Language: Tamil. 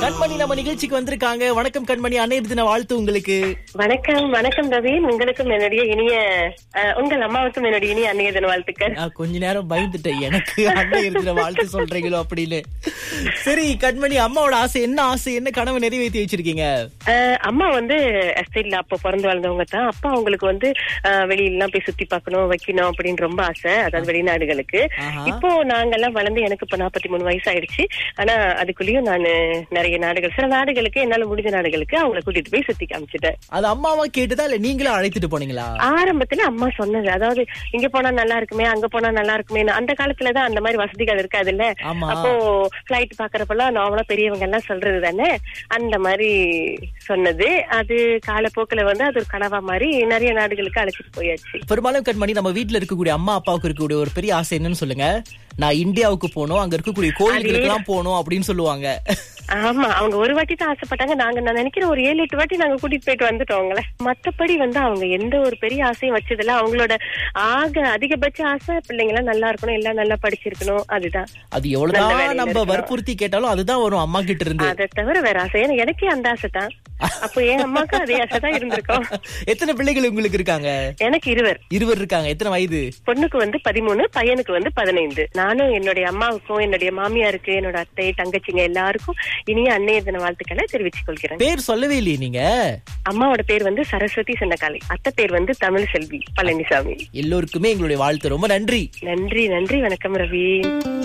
கண்மணி நம்ம நிகழ்ச்சிக்கு வந்திருக்காங்க வணக்கம் கண்மணி அன்னையர் தின வாழ்த்து உங்களுக்கு வணக்கம் வணக்கம் ரவி உங்களுக்கும் என்னுடைய இனிய அஹ், உங்கள் அம்மாவுக்கும் என்னுடைய இனிய அன்னைய தின வாழ்த்துக்கள் நான் கொஞ்ச நேரம் பயந்துட்டேன் எனக்கு அன்னையர் தின வாழ்த்து சொல்றீங்களோ அப்படின்னு சரி கண்மணி அம்மாவோட ஆசை என்ன ஆசை என்ன கனவு நிறைவேற்றி வச்சிருக்கீங்க அஹ், அம்மா வந்து எஸ்டேட்ல அப்போ பிறந்து வளர்ந்தவங்க தான் அப்பா அவங்களுக்கு வந்து அஹ், வெளியிலலாம் போய் சுத்தி பார்க்கணும் வைக்கணும் அப்படின்னு ரொம்ப ஆசை அதாவது வெளிநாடுகளுக்கு ஆஹா. இப்போ நாங்கெல்லாம் வளர்ந்து எனக்கு இப்ப நாற்பத்தி மூணு வயசு ஆயிடுச்சு ஆனா அதுக்குள்ளேயும் நான் நிறைய நாடுகள் சில நாடுகளுக்கு என்னால முடிஞ்ச நாடுகளுக்கு அவங்கள கூட்டிட்டு போய் சுத்தி காமிச்சிட்டேன் அது அம்மாவா கேட்டுதா இல்ல நீங்களும் அழைத்துட்டு போனீங்களா ஆரம்பத்துல அம்மா சொன்னது அதாவது இங்க போனா நல்லா இருக்குமே அங்க போனா நல்லா இருக்குமே அந்த காலத்துலதான் அந்த மாதிரி வசதிகள் இருக்காது இல்ல ஆமா. அப்போ பிளைட் பாக்குறப்பெல்லாம் நார்மலா பெரியவங்க எல்லாம் சொல்றது தானே அந்த மாதிரி சொன்னது அது காலப்போக்குல வந்து அது ஒரு கனவா மாதிரி நிறைய நாடுகளுக்கு அழைச்சிட்டு போயாச்சு பெரும்பாலும் கண்மணி நம்ம வீட்ல இருக்கக்கூடிய அம்மா அப்பாவுக்கு இருக்கக்கூடிய ஒரு பெரிய ஆசை என்னன்னு சொல்லுங்க நான் இந்தியாவுக்கு போகணும் அங்க இருக்கக்கூடிய கோயில்களுக்கு எல்லாம் போகணும் அப்படின்னு சொல்லுவாங்க ஆமா அவங்க ஒரு வாட்டி தான் ஆசைப்பட்டாங்க நாங்க நான் நினைக்கிறேன் ஒரு ஏழு எட்டு வாட்டி நாங்க கூட்டிட்டு போயிட்டு வந்துட்டோம் அவங்கள மத்தபடி வந்து அவங்க எந்த ஒரு பெரிய ஆசையும் வச்சதில்ல அவங்களோட ஆக அதிகபட்ச ஆசை பிள்ளைங்க எல்லாம் நல்லா இருக்கணும் எல்லாம் நல்லா படிச்சிருக்கணும் அதுதான் அது நல்ல எவ்வளவுதான் வேலையில நம்ம இருக்கணும். வற்புறுத்தி கேட்டாலும் அதுதான் வரும் அம்மா கிட்ட இருந்து அதை தவிர வேற ஆசை ஏன்னா எனக்கே அந்த ஆசை தான் அப்போ என் அம்மாக்கு அதே ஆசை தான் இருந்திருக்கும் எத்தனை பிள்ளைகள் உங்களுக்கு இருக்காங்க எனக்கு இருவர் இருவர் இருக்காங்க எத்தனை வயது பொண்ணுக்கு வந்து பதிமூணு பையனுக்கு வந்து பதினைந்து நானும் என்னுடைய அம்மாவுக்கும் என்னுடைய மாமியாருக்கு என்னோட அத்தை தங்கச்சிங்க எல்லாருக்கும் இனிய அன்னைய தின வாழ்த்துக்களை தெரிவித்துக் கொள்கிறேன் பேர் சொல்லவே இல்லையே நீங்க அம்மாவோட பேர் வந்து சரஸ்வதி சின்னக்காளி அத்தை பேர் வந்து தமிழ் செல்வி பழனிசாமி எல்லோருக்குமே எங்களுடைய வாழ்த்து ரொம்ப நன்றி நன்றி நன்றி வணக்கம் ரவி